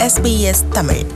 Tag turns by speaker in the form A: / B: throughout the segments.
A: SBS Tamil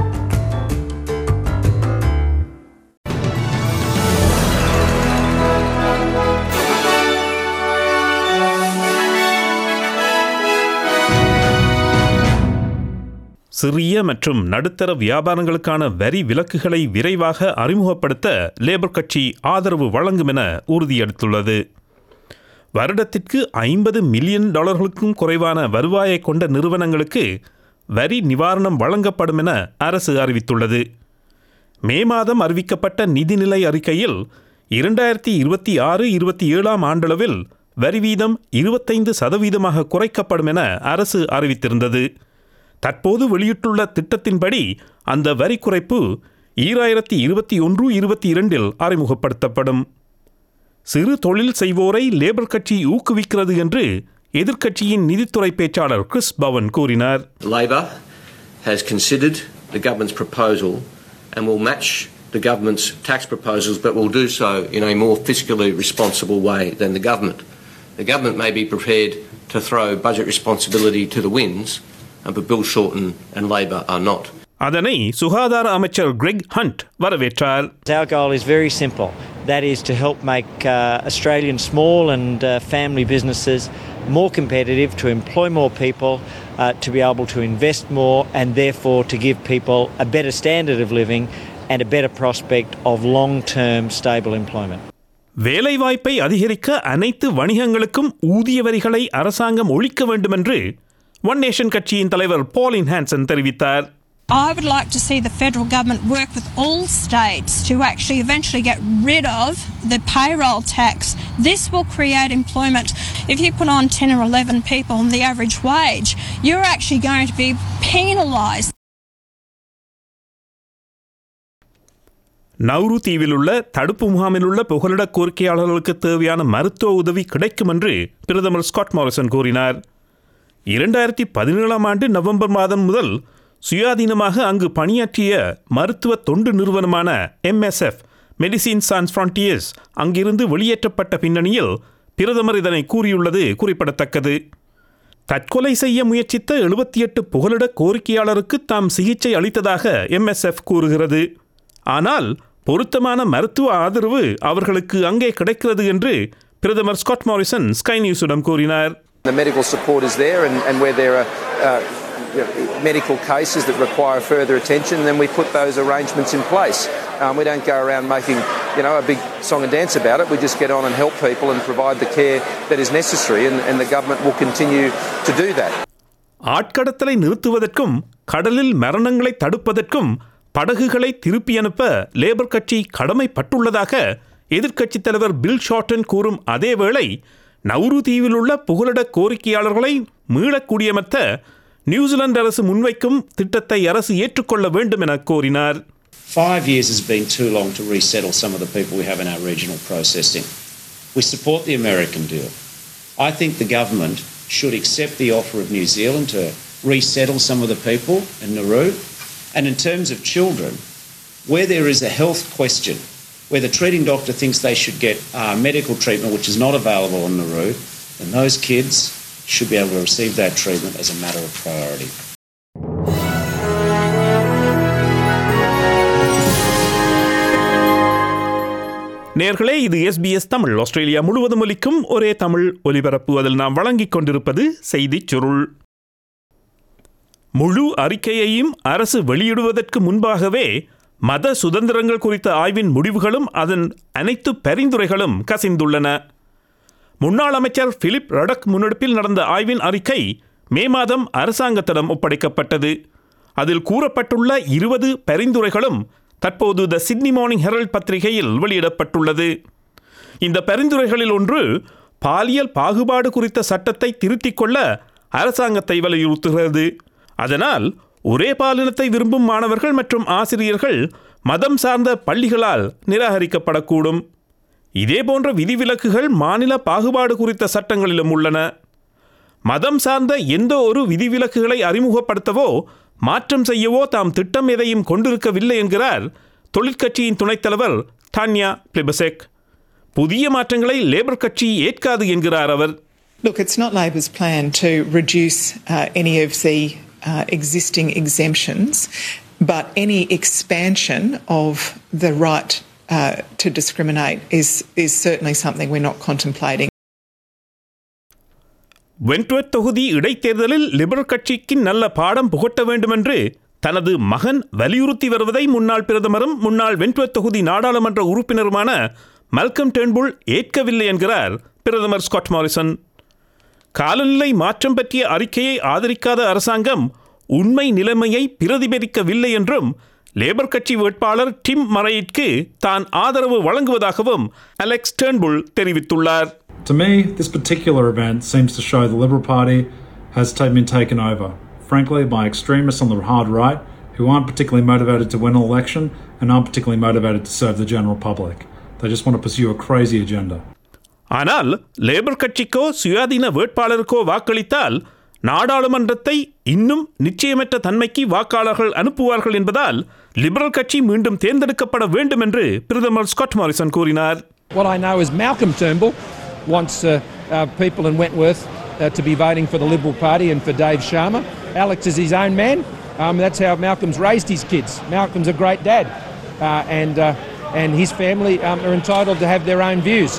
B: சிறிய மற்றும் நடுத்தர வியாபாரங்களுக்கான வரி விலக்குகளை விரைவாக அறிமுகப்படுத்த லேபர் கட்சி ஆதரவு வழங்கும் என உறுதியளித்துள்ளது வருடத்திற்கு ஐம்பது மில்லியன் டாலர்களுக்கும் குறைவான வருவாயை கொண்ட நிறுவனங்களுக்கு வரி நிவாரணம் வழங்கப்படும் என அரசு அறிவித்துள்ளது மே மாதம் அறிவிக்கப்பட்ட நிதிநிலை அறிக்கையில் இரண்டாயிரத்தி இருபத்தி ஆறு இருபத்தி ஏழாம் ஆண்டளவில் வரி வீதம் இருபத்தைந்து சதவீதமாக குறைக்கப்படும் என அரசு அறிவித்திருந்தது தற்போது வெளியிட்டுள்ள திட்டத்தின்படி அந்த வரி குறைப்பு ஈராயிரத்தி இருபத்தி ஒன்று இருபத்தி இரண்டில் அறிமுகப்படுத்தப்படும் சிறு தொழில் செய்வோரை லேபர் கட்சி ஊக்குவிக்கிறது என்று எதிர்க்கட்சியின் நிதித்துறை பேச்சாளர் கிறிஸ் பவன் கூறினார்
C: Labor has considered the government's proposal and will match the government's tax proposals, but will do so in a more fiscally responsible way than the government. The government may be prepared to throw budget responsibility to the winds, uh, but Bill Shorten and Labor are not.
B: அதனை சுகாதார அமைச்சர் Greg Hunt வரவேற்றார்
D: Our goal is very simple. That is to help make uh, Australian small and uh, family businesses more competitive, to employ more people, uh, to be able to invest more, and therefore to give people a better standard of living and a better prospect of long term stable employment.
B: வேலைவாய்ப்பை அதிகரிக்க அனைத்து வணிகங்களுக்கும் ஊதிய வரிகளை அரசாங்கம் ஒழிக்க வேண்டும் என்று one nation கட்சியின் தலைவர் பாலின் ஹான்சன் தெரிவித்தார்
E: I would like to see the federal government work with all states to actually eventually get rid of the payroll tax. This will create employment. If you put on 10 or 11 people on the average wage, you're actually going to be penalised.
B: Nauru தீவில் உள்ள தடுப்பு முகாமில் உள்ள புகலிட கோரிக்கையாளர்களுக்கு தேவையான மருத்துவ உதவி கிடைக்கும் என்று பிரதமர் ஸ்காட் மாரிசன் கூறினார் இரண்டாயிரத்தி பதினேழாம் ஆண்டு நவம்பர் மாதம் முதல் சுயாதீனமாக அங்கு பணியாற்றிய மருத்துவ தொண்டு நிறுவனமான எம்எஸ்எஃப் மெடிசின் சான்ஸ் ஃப்ரான்டியர்ஸ் அங்கிருந்து வெளியேற்றப்பட்ட பின்னணியில் பிரதமர் இதனை கூறியுள்ளது குறிப்பிடத்தக்கது தற்கொலை செய்ய முயற்சித்த எழுபத்தி எட்டு புகலிட கோரிக்கையாளருக்கு தாம் சிகிச்சை அளித்ததாக எம்எஸ்எஃப் கூறுகிறது ஆனால் பொருத்தமான மருத்துவ ஆதரவு அவர்களுக்கு அங்கே கிடைக்கிறது என்று பிரதமர் ஸ்காட் மாரிசன் ஸ்கை நியூஸிடம் கூறினார்
F: The medical support is there, and, and where there are uh, you know, medical cases that require further attention, then we put those arrangements in place. Um, we don't go around making you know a big song and dance about it. We just get on and help people and provide the care that is necessary, and, and the government will continue to do that.
B: ஆட்கடத்தலை நிறுத்துவதற்கும் கடலில் மரணங்களை தடுப்பதற்கும் படகுகளை திருப்பி அனுப்ப labour கட்சி கடமைப்பட்டுள்ளதாக எதிர்க்கட்சித் தலைவர் bill shorten கூறும் அதேவேளை நௌரு தீவில் உள்ள புகலிட கோரிக்கையாளர்களை மீளக் குடியமர்த்த நியூசிலாந்து அரசு முன்வைக்கும் திட்டத்தை அரசு ஏற்றுக்கொள்ள வேண்டும் என கோரினார்
G: Five years has been too long to resettle some of the people we have in our regional processing. We support the American deal. I think the government should accept the offer of New Zealand to resettle some of the people in Nauru. And in terms of children, where there is a health question, where the treating doctor thinks they should get uh, medical treatment which is not available in Nauru, then those kids should be able to receive that treatment as a matter of priority.
B: நேர்களே இது SBS Tamil Australia முழுவதும் ஒலிக்கும் ஒரே தமிழ் ஒலிபரப்பு அதில் நாம் வழங்கிக் கொண்டிருப்பது செய்திச் சுருள் முழு அறிக்கையையும் அரசு வெளியிடுவதற்கு முன்பாகவே மத சுதந்திரங்கள் குறித்த ஆய்வின் முடிவுகளும் அதன் அனைத்து பரிந்துரைகளும் கசிந்துள்ளன முன்னாள் அமைச்சர் பிலிப் ரடக் முன்னெடுப்பில் நடந்த ஆய்வின் அறிக்கை மே மாதம் அரசாங்கத்திடம் ஒப்படைக்கப்பட்டது அதில் கூறப்பட்டுள்ள இருபது பரிந்துரைகளும் தற்போது த சிட்னி மார்னிங் ஹெரல்ட் பத்திரிகையில் வெளியிடப்பட்டுள்ளது இந்த பரிந்துரைகளில் ஒன்று பாலியல் பாகுபாடு குறித்த சட்டத்தை திருத்திக் கொள்ள அரசாங்கத்தை வலியுறுத்துகிறது அதனால் ஒரே பாலினத்தை விரும்பும் மாணவர்கள் மற்றும் ஆசிரியர்கள் மதம் சார்ந்த பள்ளிகளால் நிராகரிக்கப்படக்கூடும் இதேபோன்ற விதிவிலக்குகள் மாநில பாகுபாடு குறித்த சட்டங்களிலும் உள்ளன மதம் சார்ந்த எந்த ஒரு விதிவிலக்குகளை அறிமுகப்படுத்தவோ மாற்றம் செய்யவோ தாம் திட்டம் எதையும் கொண்டிருக்கவில்லை என்கிறார் தொழிற்கட்சியின் துணைத் தலைவர் டான்யா பிளிபசெக் புதிய மாற்றங்களை லேபர் கட்சி ஏற்காது என்கிறார் அவர்
H: Look, it's not Labor's plan to reduce uh, any of the
A: uh, existing exemptions, but any expansion of the right uh, to discriminate is, is certainly something we're not contemplating.
B: Wentworth தொகுதி இடைத்தேர்தலில் liberal கட்சிக்கு நல்ல பாடம் புகட்ட வேண்டுமென்று தனது மகன் வலியுறுத்தி வருவதை முன்னாள் பிரதமரும் முன்னாள் வென்ட்வர்த் தொகுதி நாடாளுமன்ற உறுப்பினருமான மல்கம் டேர்ன்புல் ஏற்கவில்லை என்கிறார் பிரதமர் ஸ்காட் மாரிசன் காலநிலை மாற்றம் பற்றிய அறிக்கையை ஆதரிக்காத அரசாங்கம் உண்மை நிலைமையை பிரதிபலிக்கவில்லை என்றும் லேபர் கட்சி வேட்பாளர் டிம் மரையிற்கு தான் ஆதரவு வழங்குவதாகவும் அலெக்ஸ் டேர்ன்புல் தெரிவித்துள்ளார்
H: To me, this particular event seems to show the Liberal Party has ta- been taken over, frankly, by extremists on the hard right who aren't particularly motivated to win an election and aren't particularly motivated to serve the general public. They just want to pursue a crazy agenda.
B: ஆனால் labour கட்சிக்கோ சுயாதீன வேட்பாளருக்கோ வாக்களித்தால் நாடாளுமன்றத்தை இன்னும் நிச்சயமற்ற தன்மைக்கு வாக்காளர்கள் அனுப்புவார்கள் என்பதால் லிபரல் கட்சி மீண்டும் தேர்ந்தெடுக்கப்பட வேண்டும் என்று பிரதமர் ஸ்காட் மாரிசன் கூறினார்
I: What I know is Malcolm Turnbull wants uh, uh, people in Wentworth uh, to be voting for the Liberal Party and for Dave Sharma. Alex is his own man. Um, that's how Malcolm's raised his kids. Malcolm's a great dad, uh, and uh, and his family um, are entitled to have their own views.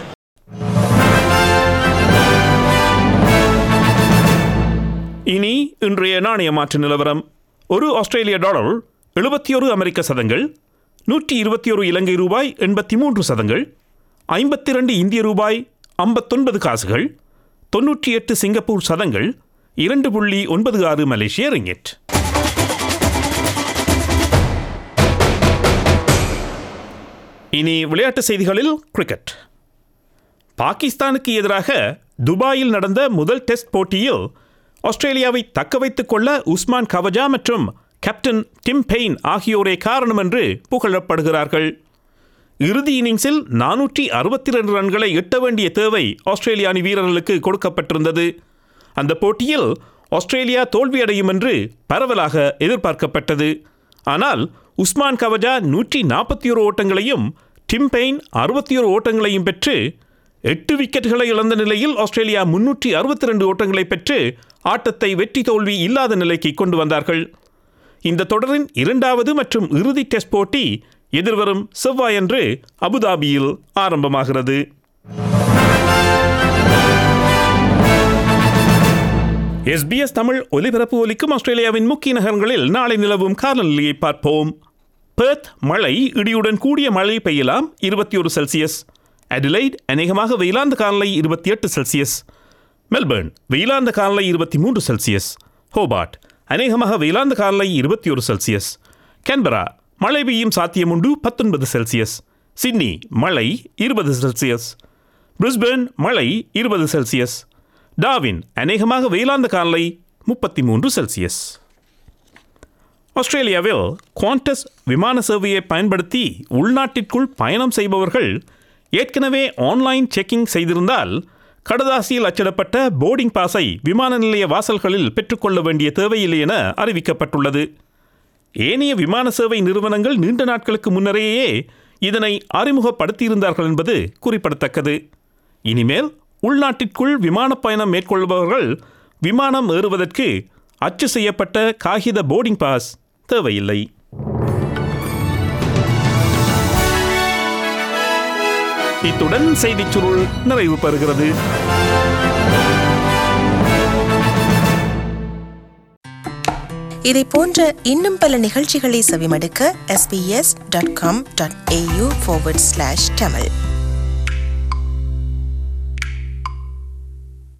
B: இனி இன்றைய நாணய மாற்று நிலவரம் ஒரு ஆஸ்திரேலிய dollar எழுபத்தி ஒரு அமெரிக்க சதங்கள் நூற்றி இருபத்தி ஒரு இலங்கை ரூபாய் எண்பத்தி மூன்று சதங்கள் ஐம்பத்தி ரெண்டு இந்திய ரூபாய் ஐம்பத்தொன்பது காசுகள் தொன்னூற்றி எட்டு சிங்கப்பூர் சதங்கள் இரண்டு புள்ளி ஒன்பது ஆறு மலேசிய ரிங்கெட் இனி விளையாட்டு செய்திகளில் கிரிக்கெட் பாகிஸ்தானுக்கு எதிராக துபாயில் நடந்த முதல் டெஸ்ட் போட்டியில் ஆஸ்திரேலியாவை தக்க வைத்துக் கொள்ள உஸ்மான் கவஜா மற்றும் கேப்டன் டிம் பெயின் ஆகியோரே காரணம் என்று புகழப்படுகிறார்கள் இறுதி இன்னிங்ஸில் நானூற்றி அறுபத்தி ரெண்டு ரன்களை எட்ட வேண்டிய தேவை ஆஸ்திரேலிய அணி வீரர்களுக்கு கொடுக்கப்பட்டிருந்தது அந்த போட்டியில் ஆஸ்திரேலியா தோல்வியடையும் என்று பரவலாக எதிர்பார்க்கப்பட்டது ஆனால் உஸ்மான் கவஜா நூற்றி நாற்பத்தி ஒரு ஓட்டங்களையும் டிம் பெயின் அறுபத்தி ஒரு ஓட்டங்களையும் பெற்று எட்டு விக்கெட்டுகளை இழந்த நிலையில் ஆஸ்திரேலியா முன்னூற்றி அறுபத்தி ரெண்டு ஓட்டங்களை பெற்று ஆட்டத்தை வெற்றி தோல்வி இல்லாத நிலைக்கு கொண்டு வந்தார்கள் இந்த தொடரின் இரண்டாவது மற்றும் இறுதி டெஸ்ட் போட்டி எதிர்வரும் செவ்வாயன்று அபுதாபியில் ஆரம்பமாகிறது எஸ்பிஎஸ் தமிழ் ஒலிபரப்பு ஒலிக்கும் ஆஸ்திரேலியாவின் முக்கிய நகரங்களில் நாளை நிலவும் காலநிலையை பார்ப்போம் பெர்த் மழை இடியுடன் கூடிய மழை பெய்யலாம் இருபத்தி ஒரு செல்சியஸ் அடிலைட் அநேகமாக வெயிலாந்த காலநிலை இருபத்தி எட்டு செல்சியஸ் மெல்பர்ன் வெயிலாந்த காலநிலை இருபத்தி மூன்று செல்சியஸ் ஹோபார்ட் அநேகமாக வெயிலாந்த காலநிலை இருபத்தி ஒரு செல்சியஸ் கேன்பரா மழை பெய்யும் சாத்தியமுண்டு பத்தொன்பது செல்சியஸ் சிட்னி மழை இருபது செல்சியஸ் பிரிஸ்பேர்ன் மழை இருபது செல்சியஸ் டாவின் அநேகமாக வெயிலாந்த காலநிலை முப்பத்தி மூன்று செல்சியஸ் ஆஸ்திரேலியாவில் குவாண்டஸ் விமான சேவையை பயன்படுத்தி உள்நாட்டிற்குள் பயணம் செய்பவர்கள் ஏற்கனவே ஆன்லைன் செக்கிங் செய்திருந்தால் கடதாசியில் அச்சிடப்பட்ட போர்டிங் பாஸை விமான நிலைய வாசல்களில் பெற்றுக்கொள்ள வேண்டிய தேவையில்லை என அறிவிக்கப்பட்டுள்ளது ஏனைய விமான சேவை நிறுவனங்கள் நீண்ட நாட்களுக்கு முன்னரேயே இதனை அறிமுகப்படுத்தியிருந்தார்கள் என்பது குறிப்பிடத்தக்கது இனிமேல் உள்நாட்டிற்குள் விமான பயணம் மேற்கொள்பவர்கள் விமானம் ஏறுவதற்கு அச்சு செய்யப்பட்ட காகித போர்டிங் பாஸ் தேவையில்லை இத்துடன் செய்திச் சுருள் நிறைவு பெறுகிறது
J: இதை போன்ற இன்னும் பல நிகழ்ச்சிகளை செவிமடுக்க sbs.com.au forward slash tamil